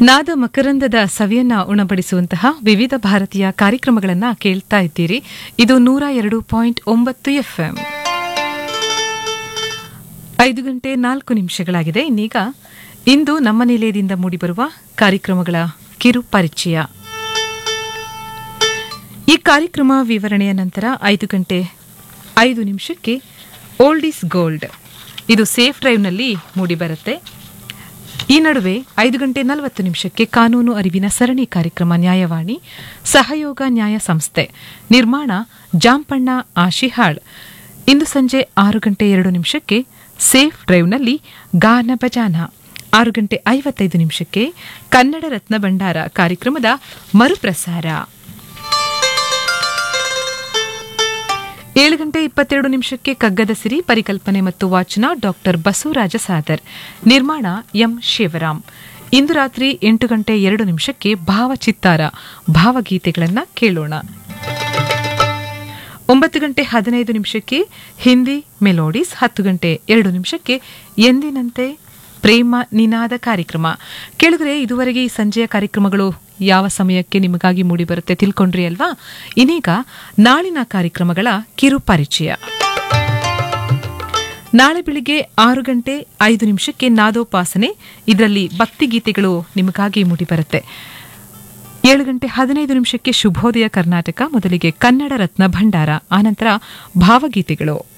ನಾದ ಮಕರಂದದ ಸವಿಯನ್ನ ಉಣಬಡಿಸುವಂತಹ ವಿವಿಧ ಭಾರತೀಯ ಕಾರ್ಯಕ್ರಮಗಳನ್ನ ಕೇಳ್ತಾ ಇದ್ದೀರಿ ಇದು ನೂರ ಎರಡು ಪಾಯಿಂಟ್ ಒಂಬತ್ತು ಎಫ್ಎಂ ಐದು ಗಂಟೆ ನಾಲ್ಕು ನಿಮಿಷಗಳಾಗಿದೆ ಇನ್ನೀಗ ಇಂದು ನಮ್ಮ ನಿಲಯದಿಂದ ಮೂಡಿಬರುವ ಕಾರ್ಯಕ್ರಮಗಳ ಕಿರು ಪರಿಚಯ ಈ ಕಾರ್ಯಕ್ರಮ ವಿವರಣೆಯ ನಂತರ ಐದು ಗಂಟೆ ಐದು ನಿಮಿಷಕ್ಕೆ ಓಲ್ಡ್ ಈಸ್ ಗೋಲ್ಡ್ ಇದು ಸೇಫ್ ಡ್ರೈವ್ನಲ್ಲಿ ಮೂಡಿಬರುತ್ತೆ ಈ ನಡುವೆ ಐದು ಗಂಟೆ ನಲವತ್ತು ನಿಮಿಷಕ್ಕೆ ಕಾನೂನು ಅರಿವಿನ ಸರಣಿ ಕಾರ್ಯಕ್ರಮ ನ್ಯಾಯವಾಣಿ ಸಹಯೋಗ ನ್ಯಾಯ ಸಂಸ್ಥೆ ನಿರ್ಮಾಣ ಜಾಂಪಣ್ಣ ಆಶಿಹಾಳ್ ಇಂದು ಸಂಜೆ ಆರು ಗಂಟೆ ಎರಡು ನಿಮಿಷಕ್ಕೆ ಸೇಫ್ ಡ್ರೈವ್ನಲ್ಲಿ ಗಾನ ಬಜಾನ ಆರು ಗಂಟೆ ಐವತ್ತೈದು ನಿಮಿಷಕ್ಕೆ ಕನ್ನಡ ರತ್ನ ಭಂಡಾರ ಕಾರ್ಯಕ್ರಮದ ಮರುಪ್ರಸಾರ ಏಳು ಗಂಟೆ ಇಪ್ಪತ್ತೆರಡು ನಿಮಿಷಕ್ಕೆ ಕಗ್ಗದ ಸಿರಿ ಪರಿಕಲ್ಪನೆ ಮತ್ತು ವಾಚನ ಡಾಕ್ಟರ್ ಬಸವರಾಜ ಸಾದರ್ ನಿರ್ಮಾಣ ಎಂ ಶಿವರಾಮ್ ಇಂದು ರಾತ್ರಿ ಎಂಟು ಗಂಟೆ ಎರಡು ನಿಮಿಷಕ್ಕೆ ಭಾವಚಿತ್ತಾರ ಭಾವಗೀತೆಗಳನ್ನ ಕೇಳೋಣ ಒಂಬತ್ತು ಗಂಟೆ ಹದಿನೈದು ನಿಮಿಷಕ್ಕೆ ಹಿಂದಿ ಮೆಲೋಡಿಸ್ ಹತ್ತು ಗಂಟೆ ಎರಡು ನಿಮಿಷಕ್ಕೆ ಎಂದಿನಂತೆ ಪ್ರೇಮ ನಿನಾದ ಕಾರ್ಯಕ್ರಮ ಕೇಳಿದ್ರೆ ಇದುವರೆಗೆ ಈ ಸಂಜೆಯ ಕಾರ್ಯಕ್ರಮಗಳು ಯಾವ ಸಮಯಕ್ಕೆ ನಿಮಗಾಗಿ ಮೂಡಿಬರುತ್ತೆ ತಿಳ್ಕೊಂಡ್ರಿ ಅಲ್ವಾ ಇನ್ನೀಗ ನಾಳಿನ ಕಾರ್ಯಕ್ರಮಗಳ ಕಿರು ಪರಿಚಯ ನಾಳೆ ಬೆಳಿಗ್ಗೆ ಆರು ಗಂಟೆ ಐದು ನಿಮಿಷಕ್ಕೆ ನಾದೋಪಾಸನೆ ಇದರಲ್ಲಿ ಭಕ್ತಿಗೀತೆಗಳು ನಿಮಗಾಗಿ ಮೂಡಿಬರುತ್ತೆ ಏಳು ಗಂಟೆ ಹದಿನೈದು ನಿಮಿಷಕ್ಕೆ ಶುಭೋದಯ ಕರ್ನಾಟಕ ಮೊದಲಿಗೆ ಕನ್ನಡ ರತ್ನ ಭಂಡಾರ ಆನಂತರ ಭಾವಗೀತೆಗಳು